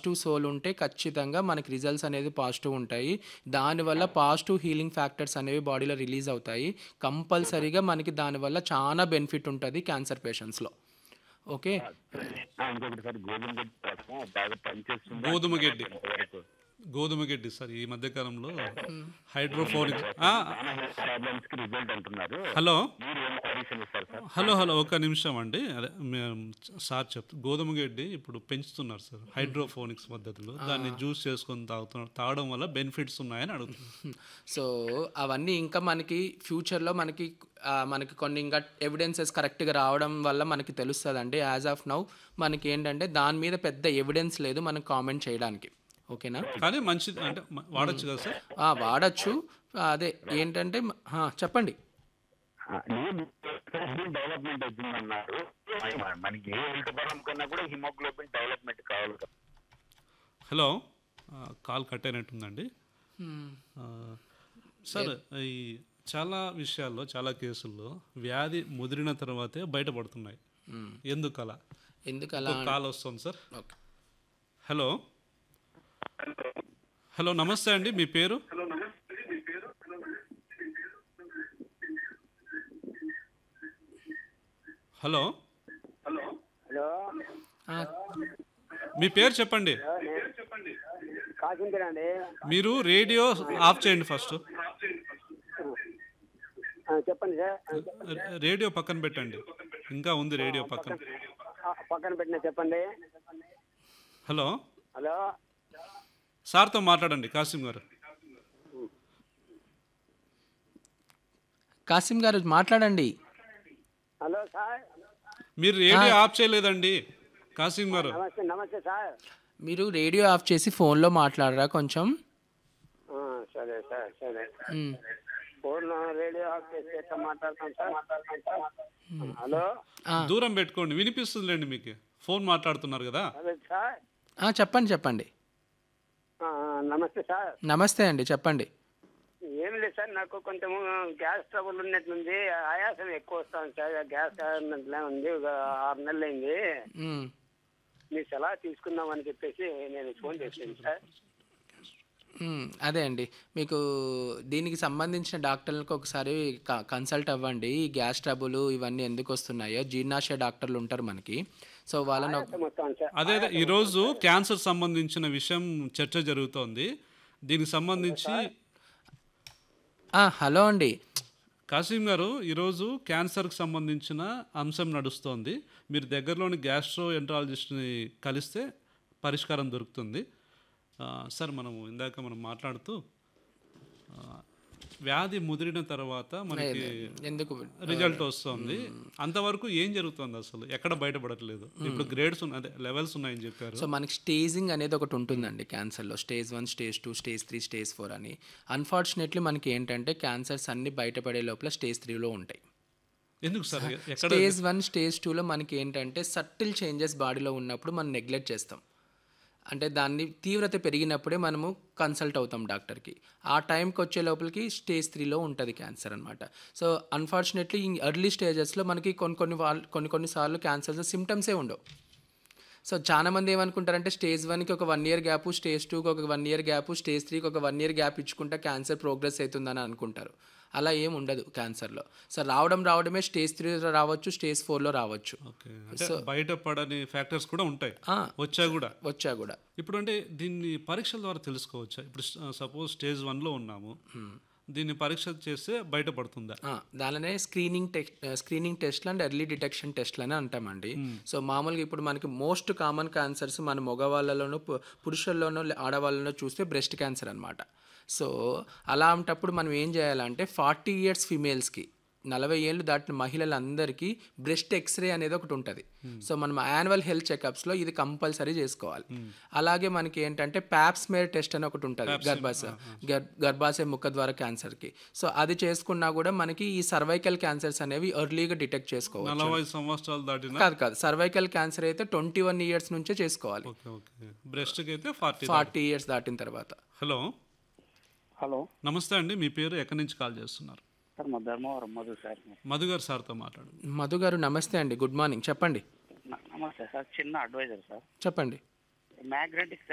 Positive soul ఉంటే ఖచ్చితంగా మనకి రిజల్ట్స్ అనేది పాజిటివ్ ఉంటాయి దానివల్ల పాజిటివ్ హీలింగ్ ఫ్యాక్టర్స్ అనేవి బాడీలో రిలీజ్ అవుతాయి కంపల్సరీగా మనకి దానివల్ల చాలా బెనిఫిట్ ఉంటుంది క్యాన్సర్ పేషెంట్స్లో ఓకే ఆ, ఇంకొకటి సార్ గోధుమ గడ్డి వాడకం బాగా పనిచేస్తుంది గోధుమ గడ్డి. వరకు గోధుమ గడ్డి సార్ ఈ మధ్య కాలంలో హైడ్రోఫోనిక్ చాలా హెల్త్ ప్రాబ్లమ్స్ కి రిజల్ట్ అంటున్నారు హలో మీరు ఏం సజెషన్ ఇస్తారు సార్ హలో హలో ఒక నిమిషం అండి అదే మేము సార్ చెప్తా గోధుమ గడ్డి ఇప్పుడు పెంచుతున్నారు సార్ హైడ్రోఫోనిక్స్ పద్ధతిలో దాన్ని జ్యూస్ చేసుకొని తాగుతున్నారు తాగడం వల్ల బెనిఫిట్స్ ఉన్నాయని అడుగుతున్నారు సో అవన్నీ ఇంకా మనకి ఫ్యూచర్లో మనకి ఆ, మనకి కొన్ని ఇంకా ఎవిడెన్సెస్ కరెక్ట్గా రావడం వల్ల మనకి తెలుస్తుంది అండి యాజ్ ఆఫ్ నౌ మనకి ఏంటంటే దాని మీద పెద్ద ఎవిడెన్స్ లేదు మనం కామెంట్ చేయడానికి ఓకేనా కానీ మంచిది అంటే మ- వాడచ్చు కదా సార్ ఆ, వాడచ్చు అదే ఏంటంటే ఆ, చెప్పండి డెవలప్మెంట్ అవుతుందన్నారు మన- మనకి ఏ హెల్త్ ప్రాబ్లం కన్నా కూడా హిమోగ్లోబిన్ డెవలప్మెంట్ కావాలి కదా హలో ఆ, కాల్ కట్ అయినట్టుందండి ఆ, సార్ ఈ చాలా విషయాల్లో చాలా కేసుల్లో వ్యాధి ముదిరిన తర్వాతే బయటపడుతున్నాయి ఎందుకు అలా ఎందుకు అలా కాల్ వస్తుంది సార్ ఓకే హలో హలో నమస్తే అండి మీ పేరు హలో హలో ఆ, మీ పేరు చెప్పండి కాసింతరా అండి మీరు రేడియో ఆఫ్ చేయండి ఫస్ట్ ఆ, చెప్పండి సార్ రేడియో పక్కన పెట్టండి ఇంకా ఉంది రేడియో పక్కన ఆ, పక్కన పెట్టిన చెప్పండి హలో హలో సార్తో మాట్లాడండి కాసిం గారు కాసిం గారు మాట్లాడండి హలో సార్ మీరు రేడియో ఆఫ్ చేయలేదండి కాసిం గారు నమస్తే నమస్తే సార్ మీరు రేడియో ఆఫ్ చేసి ఫోన్లో మాట్లాడరా కొంచెం ఆ, సరే సార్ సరే మ్, ఫోన్ రేడియో ఆఫ్ చేసి ఎట్లా మాట్లాడతాం సార్ హలో ఆ, దూరం పెట్టుకోండి వినిపిస్తుందిలేండి మీకు ఫోన్ మాట్లాడుతున్నారు కదా హలో సార్ ఆ, చెప్పండి చెప్పండి ఆ, నమస్తే సార్ నమస్తే అండి చెప్పండి ఏం లేదు సార్ నాకు కొంచెం గ్యాస్ ట్రబుల్ ఉన్నట్లుంది ఆయాసం ఎక్కువ వస్తుంది సార్ గ్యాస్ ఉన్నట్లే ఉంది ఒక ఆరు నెలలు అయింది మ్, మీ సలహా తీసుకుందామని చెప్పేసి నేను ఫోన్ చేశాను సార్ మ్, అదే అండి మీకు దీనికి సంబంధించిన డాక్టర్లకు ఒకసారి క- కన్సల్ట్ అవ్వండి ఈ గ్యాస్ ట్రబుల్ ఇవన్నీ ఎందుకు వస్తున్నాయో జీర్ణాశయ డాక్టర్లు ఉంటారు మనకి సో వాళ్ళని ఒక- మొత్తం సార్ అదే అదే ఈరోజు క్యాన్సర్ సంబంధించిన విషయం చర్చ జరుగుతోంది దీనికి సంబంధించి ఆ, హలో అండి కాసిం గారు ఈరోజు క్యాన్సర్కి సంబంధించిన అంశం నడుస్తోంది మీరు దగ్గరలోని గ్యాస్ట్రో ఎంట్రాలజిస్ట్ని కలిస్తే పరిష్కారం దొరుకుతుంది ఆ, సార్ మనము ఇందాక మనం మాట్లాడుతూ ఆ, వ్యాధి ముదిరిన తర్వాత మనకి ఎందుకు రిజల్ట్ వస్తుంది అంతవరకు ఏం జరుగుతుంది అసలు ఎక్కడ బయటపడట్లేదు ఇప్పుడు గ్రేడ్స్ ఉన్నాయి అదే లెవెల్స్ ఉన్నాయని చెప్పారు సో మనకి స్టేజింగ్ అనేది ఒకటి ఉంటుందండి క్యాన్సర్లో stage one stage two stage three stage four అని అన్ఫార్చునేట్లీ మనకి ఏంటంటే క్యాన్సర్స్ అన్ని బయటపడే లోపల స్టేజ్ త్రీలో ఉంటాయి ఎందుకు సార్ ఎక్కడ స్టేజ్ వన్ స్టేజ్ టూలో మనకి ఏంటంటే సటిల్ చేంజెస్ బాడీలో ఉన్నప్పుడు మనం నెగ్లెక్ట్ చేస్తాం అంటే దాన్ని తీవ్రత పెరిగినప్పుడే మనము కన్సల్ట్ అవుతాం డాక్టర్కి ఆ టైంకి వచ్చే లోపలికి స్టేజ్ త్రీలో ఉంటుంది క్యాన్సర్ అనమాట సో అన్ఫార్చునేట్లీ ఈ ఎర్లీ స్టేజెస్లో మనకి కొన్ని కొన్ని వాళ్ళు కొన్ని కొన్నిసార్లు క్యాన్సర్స్ సిమ్టమ్సే ఉండవు సో చాలా మంది ఏమనుకుంటారంటే స్టేజ్ వన్కి ఒక వన్ ఇయర్ గ్యాప్ స్టేజ్ టూకి ఒక వన్ ఇయర్ గ్యాప్ స్టేజ్ త్రీకి ఒక వన్ ఇయర్ గ్యాప్ ఇచ్చుకుంటే క్యాన్సర్ ప్రోగ్రెస్ అవుతుందని అనుకుంటారు అలా ఏం ఉండదు క్యాన్సర్లో సో రావడం రావడమే స్టేజ్ త్రీలో రావచ్చు స్టేజ్ ఫోర్లో రావచ్చు ఓకే అంటే బయటపడని ఫ్యాక్టర్స్ కూడా ఉంటాయి ఆ, వచ్చా కూడా వచ్చా కూడా ఇప్పుడు అంటే దీన్ని పరీక్షల ద్వారా తెలుసుకోవచ్చా ఇప్పుడు సపోజ్ స్టేజ్ వన్లో ఉన్నాము దీన్ని పరీక్ష చేస్తే బయటపడుతుందా ఆ, దానినే స్క్రీనింగ్ టెస్ట్ స్క్రీనింగ్ టెస్ట్లు అండ్ ఎర్లీ డిటెక్షన్ టెస్ట్లు అని అంటామండి సో మామూలుగా ఇప్పుడు మనకి మోస్ట్ కామన్ క్యాన్సర్స్ మన మగవాళ్ళలోనూ పు- పురుషుల్లోనూ లే- ఆడవాళ్ళలో చూస్తే బ్రెస్ట్ క్యాన్సర్ అనమాట సో అలాంటప్పుడు మనం ఏం చేయాలంటే ఫార్టీ ఇయర్స్ ఫిమేల్స్కి నలభై ఏళ్ళు దాటిన మహిళలందరికీ బ్రెస్ట్ ఎక్స్రే అనేది ఒకటి ఉంటుంది సో మనం యాన్యువల్ హెల్త్ చెకప్స్లో ఇది కంపల్సరీ చేసుకోవాలి అలాగే మనకి ఏంటంటే ప్యాప్స్మేర్ టెస్ట్ అని ఒకటి ఉంటుంది గర్భాశయ గర్- గర్భాశయ ముఖ ద్వారా క్యాన్సర్కి సో అది చేసుకున్నా కూడా మనకి ఈ సర్వైకల్ క్యాన్సర్స్ అనేవి ఎర్లీగా డిటెక్ట్ చేసుకోవాలి నలభై సంవత్సరాలు దాటిన కాదు కాదు సర్వైకల్ క్యాన్సర్ అయితే ట్వంటీ వన్ ఇయర్స్ నుంచే చేసుకోవాలి ఓకే ఓకే బ్రెస్ట్కి అయితే ఫార్టీ ఫార్టీ ఇయర్స్ దాటిన తర్వాత హలో హలో నమస్తే అండి మీ పేరు ఎక్కడి నుంచి కాల్ చేస్తున్నారు సార్ మా ధర్మవరం మధు సార్ మధు గారు సార్తో మాట్లాడు మధు గారు నమస్తే అండి గుడ్ మార్నింగ్ చెప్పండి నమస్తే సార్ చిన్న అడ్వైజర్ సార్ చెప్పండి మ్యాగ్నెటిక్